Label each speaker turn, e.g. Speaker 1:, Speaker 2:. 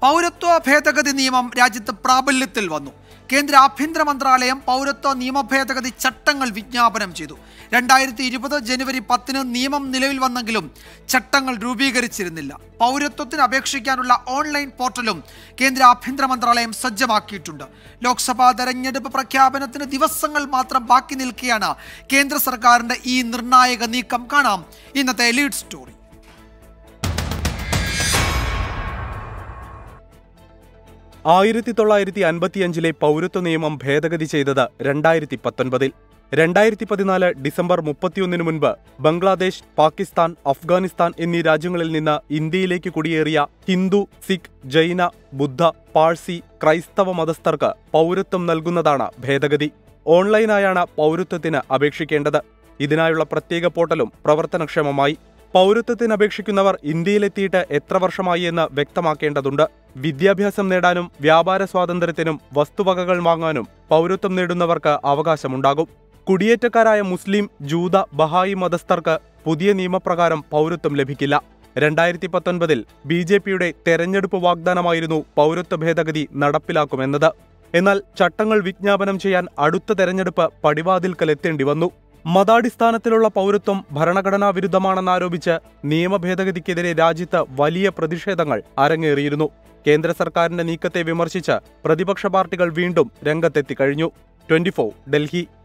Speaker 1: പൗരത്വ ഭേദഗതി നിയമം രാജ്യത്ത് പ്രാബല്യത്തിൽ വന്നു കേന്ദ്ര ആഭ്യന്തര മന്ത്രാലയം പൗരത്വ നിയമ ഭേദഗതി ചട്ടങ്ങൾ വിജ്ഞാപനം ചെയ്തു രണ്ടായിരത്തി ഇരുപത് ജനുവരി പത്തിന് നിയമം നിലവിൽ വന്നെങ്കിലും ചട്ടങ്ങൾ രൂപീകരിച്ചിരുന്നില്ല പൗരത്വത്തിന് അപേക്ഷിക്കാനുള്ള ഓൺലൈൻ പോർട്ടലും കേന്ദ്ര ആഭ്യന്തര മന്ത്രാലയം സജ്ജമാക്കിയിട്ടുണ്ട് ലോക്സഭാ തെരഞ്ഞെടുപ്പ് പ്രഖ്യാപനത്തിന് ദിവസങ്ങൾ മാത്രം ബാക്കി നിൽക്കെയാണ് കേന്ദ്ര സർക്കാരിന്റെ ഈ നിർണായക നീക്കം കാണാം ഇന്നത്തെ ലീഡ് സ്റ്റോറി
Speaker 2: ആയിരത്തി തൊള്ളായിരത്തി അൻപത്തിയഞ്ചിലെ പൗരത്വ നിയമം ഭേദഗതി ചെയ്തത് രണ്ടായിരത്തി പത്തൊൻപതിൽ രണ്ടായിരത്തി പതിനാല് ഡിസംബർ മുപ്പത്തിയൊന്നിന് മുൻപ് ബംഗ്ലാദേശ് പാകിസ്ഥാൻ അഫ്ഗാനിസ്ഥാൻ എന്നീ രാജ്യങ്ങളിൽ നിന്ന് ഇന്ത്യയിലേക്ക് കുടിയേറിയ ഹിന്ദു സിഖ് ജൈന ബുദ്ധ പാഴ്സി ക്രൈസ്തവ മതസ്ഥർക്ക് പൗരത്വം നൽകുന്നതാണ് ഭേദഗതി ഓൺലൈനായാണ് പൗരത്വത്തിന് അപേക്ഷിക്കേണ്ടത് ഇതിനായുള്ള പ്രത്യേക പോർട്ടലും പ്രവർത്തനക്ഷമമായി പൗരത്വത്തിന് അപേക്ഷിക്കുന്നവർ ഇന്ത്യയിലെത്തിയിട്ട് എത്ര വർഷമായി എന്ന് വ്യക്തമാക്കേണ്ടതുണ്ട് വിദ്യാഭ്യാസം നേടാനും വ്യാപാര സ്വാതന്ത്ര്യത്തിനും വസ്തുവകകൾ വാങ്ങാനും പൗരത്വം നേടുന്നവർക്ക് അവകാശമുണ്ടാകും കുടിയേറ്റക്കാരായ മുസ്ലിം ജൂത ബഹായി മതസ്ഥർക്ക് പുതിയ നിയമപ്രകാരം പൗരത്വം ലഭിക്കില്ല രണ്ടായിരത്തി പത്തൊൻപതിൽ ബി ജെ പിയുടെ തെരഞ്ഞെടുപ്പ് വാഗ്ദാനമായിരുന്നു പൗരത്വ ഭേദഗതി നടപ്പിലാക്കുമെന്നത് എന്നാൽ ചട്ടങ്ങൾ വിജ്ഞാപനം ചെയ്യാൻ അടുത്ത തെരഞ്ഞെടുപ്പ് പടിവാതിൽക്കലെത്തേണ്ടി വന്നു മതാടിസ്ഥാനത്തിലുള്ള പൗരത്വം ഭരണഘടനാ വിരുദ്ധമാണെന്നാരോപിച്ച് നിയമഭേദഗതിക്കെതിരെ രാജ്യത്ത് വലിയ പ്രതിഷേധങ്ങൾ അരങ്ങേറിയിരുന്നു കേന്ദ്ര സർക്കാരിന്റെ നീക്കത്തെ വിമർശിച്ച് പ്രതിപക്ഷ പാർട്ടികൾ വീണ്ടും രംഗത്തെത്തിക്കഴിഞ്ഞു ട്വന്റി ഡൽഹി